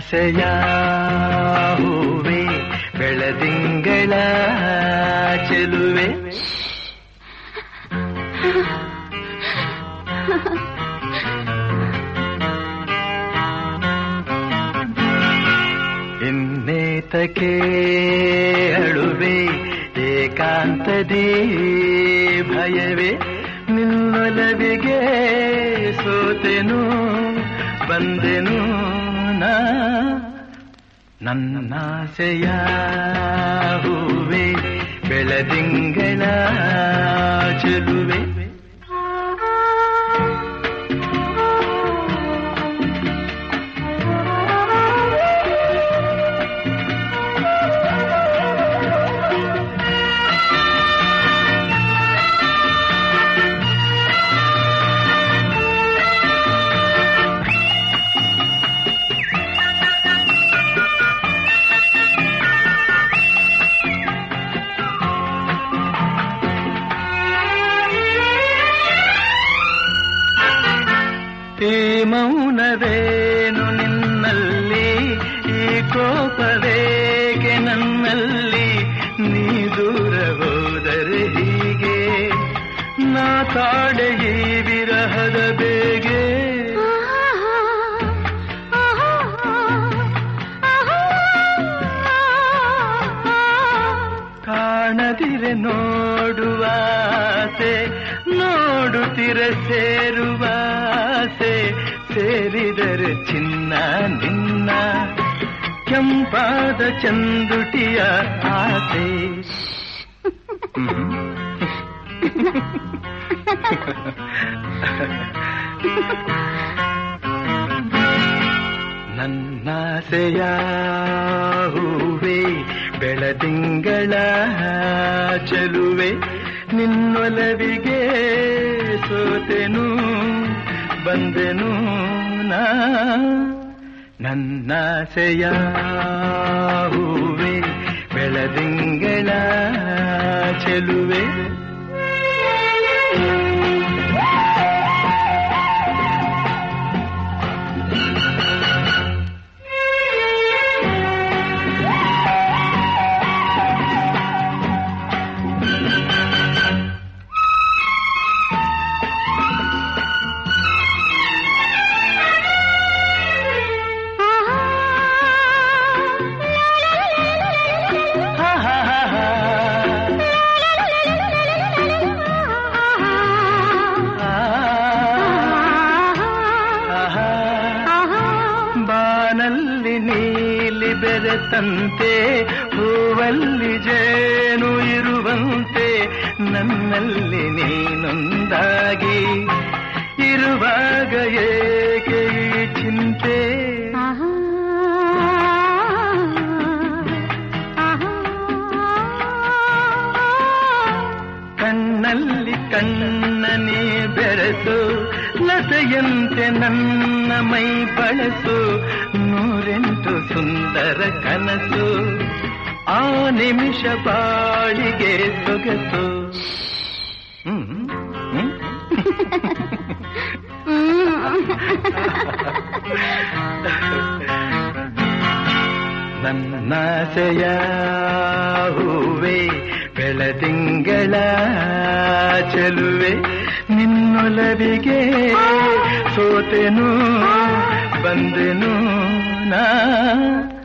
ನನ್ನಾಸೆಯ ಹೂವೆ ಬೆಳದಿಂಗಳ ಚೆಲುವೆ ಇನ್ನೇತಕ್ಕೆ ಅಳುವೆ ಏಕಾಂತದಿ ಭಯವೇ ನಿನ್ನೊಲವಿಗೆ ಸೋತೆನು ಬಂದೆನು ನಾ ನನ್ನಾಸೆಯ ಹೂವೆ ಬೆಳದಿಂಗಳ ಚೆಲುವೆ ಈ ಮೌನವೇನು ನಿನ್ನಲ್ಲಿ ಈ ಕೋಪವೇಗೆ ನನ್ನಲ್ಲಿ ನೀ ದೂರ ಹೋದರೆ ಹೀಗೆ ನಾ ಕಾಡೆ ಈ ವಿರಹದ ಬೇಗೆ ಕಾಣದಿರೆ ನೋಡುವಾಸೆ ನೋಡುತ್ತಿರ ಸೇರುವಾಸೆ ಸೇರಿದರೆ ಚಿನ್ನ ನಿನ್ನ ಕೆಂಪಾದ ಚಂದುಟಿಯ ಆಸೆ ಹ್ಮ್. ನನ್ನಾಸೆಯ ಹೂವೆ ಬೆಳದಿಂಗಳ ಚೆಲುವೆ ನಿನ್ನೊಲವಿಗೆ ಸೋತೆನು ಬಂದೆನು ನಾ ನನ್ನಾಸೆಯ ಹೂವೆ ಬೆಳದಿಂಗಳ ಚೆಲುವೆ ಹಾ ಹಾ ಹಾ ಹಾ. ಆಹಾ. ಬಾನಲ್ಲಿ ನೀಲಿ ಬೆರೆತಂತೆ ಹೂವಲ್ಲಿ ಜೇನು ಇರುವಂತೆ ನನ್ನಲ್ಲಿ ನೀನೊಂದಾಗಿ ಇರುವಾಗ ಏಕೆ ಈ ಚಿಂತೆ ಕಣ್ಣಲ್ಲಿ ಕಣ್ಣನೇ ಬೆರೆಸು ಲತೆಯಂತೆ ನನ್ನ ಮೈ ಬಳಸು ನೂರೆಂಟು ಸುಂದರ ಕನಸು ಆ ನಿಮಿಷ ಬಾಳಿಗೆ ಸೊಗಸು ಹ್ಮ್ ಹ್ಮ್ ನನ್ನಾಸೆಯ ಹೂವೆ ಬೆಳದಿಂಗಳ ಚೆಲುವೆ ನಿನ್ನೊಲವಿಗೆ ಸೋತೆನು ಬಂದೆನು ನಾ